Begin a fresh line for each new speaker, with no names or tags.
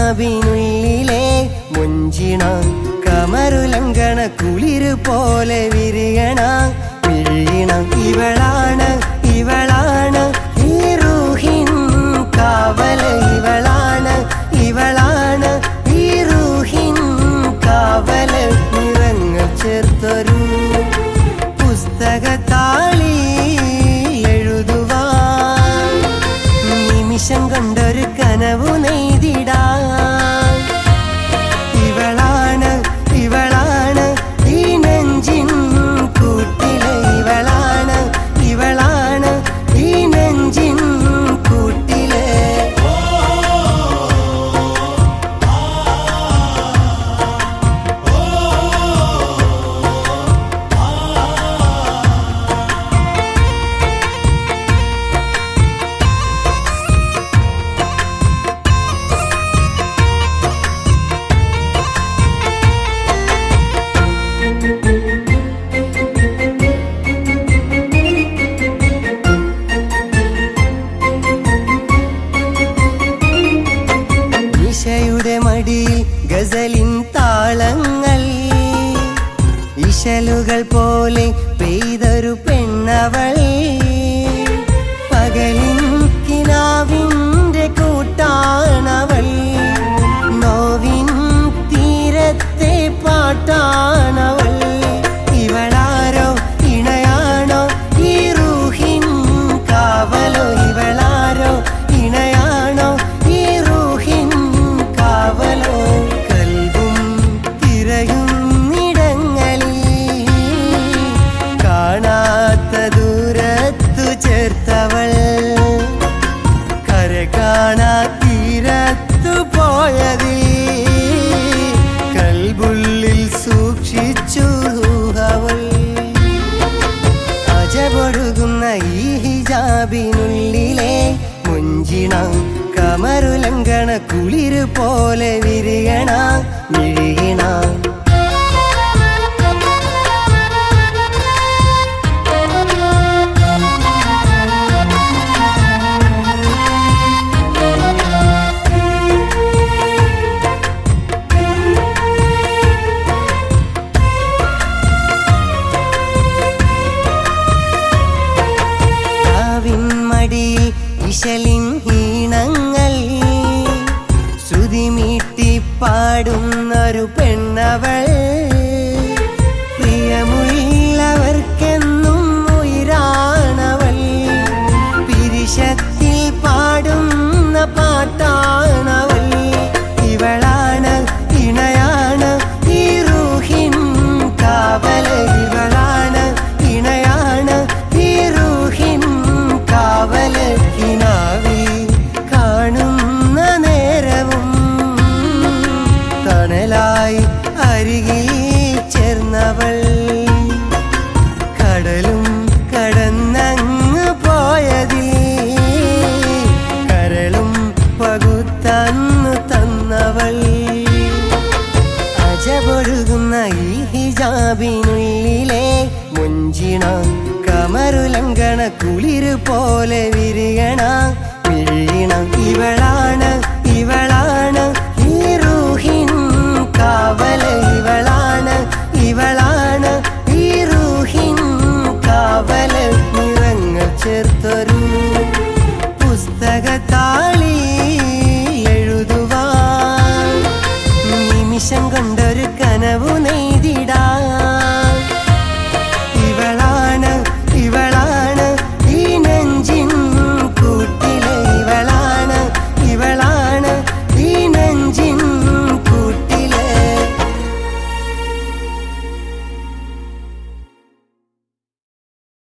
ഹിജാബിനുള്ളിലെ മുഞ്ചിണ കമരുലങ്കണ കുളിര് പോലെ വിരിയണ മിഴിയണ ഇവളാണ് ഇവളാണ് ഈ റൂഹിൻ കാവല് ഇവളാണ് ഇവളാണ് ഈ റൂഹിൻ കാവല് നിറങ്ങൾ ചേർത്തൊരു പുസ്തകത്താളി എഴുതുവാൻ നിമിഷം കൊണ്ടൊരു കനവു നെയ്തിടാൻ ഇവളാണ് ഇവളാണ് ഈ നെഞ്ചിൻ കൂട്ടിലെ ഇവളാണ് ഇവളാണ് ഈ നെഞ്ചിൻ കൂട്ടിലെ നിശയുടെ മടിയിൽ ഗസലിൻ താളങ്ങൾ ഇശലുകൾ പോലെ പെയ്തൊരു പെണ്ണവൾ പകലിൻ കിനാവിൻ്റെ കൂട്ടാണവൾ നോവിൻ തീരത്തെ പാട്ടാണവൾ ഇവളാരോ ഇണയാണോ ഈ റൂഹിൻ കാവലോ ഇവളാരോ ഇണയാണോ ഈ റൂഹിൻ കാവലോ കൽവും തിരയുന്നിടങ്ങളിൽ കാണാത്ത ദൂരത്തു ചേർത്തവൾ കര കാണാ തീരത്തു പോയതിൽ കൽബുള്ളിൽ സൂക്ഷിച്ചു അവൾ അജപൊഴുകുന്ന ഈ ഹിജാബിനുള്ളിലെ മുഞ്ചിണ കമരുലങ്കണ കുളിര് പോലെ വിരിയണ മിഴിയണ രാവിൻ മടിയിൽ ഇശലിൻ ഹീണങ്ങൾ ശ്രുതിമീട്ടി പാടുന്നൊരു പെണ്ണവൾ പ്രിയമുള്ളവർക്കെന്നും ഉയരാണവൾ പിരിശത്തിൽ പാടുന്ന പാട്ടാണവൾ ഇവളാണ് ഇണയാണ് ഈ റൂഹിൻ കാവല് ഇവളാണ് ഇണയാണ് ഈ റൂഹിൻ കാവല് കിനാവിൽ കാണുന്ന നേരവും തണലായി അരികിൽ ചേർന്നവൾ കടലും കടന്നങ്ങ് പോയതിൽ കരളും പകുത്തന്നു തന്നവൾ അജപൊഴുകുന്ന ഈ ഹിജാബിനുള്ളിലെ മുഞ്ചിണ കമരുലങ്കണ കുളിര് പോലെ വിരിയണ മിഴിയണ ഇവളാ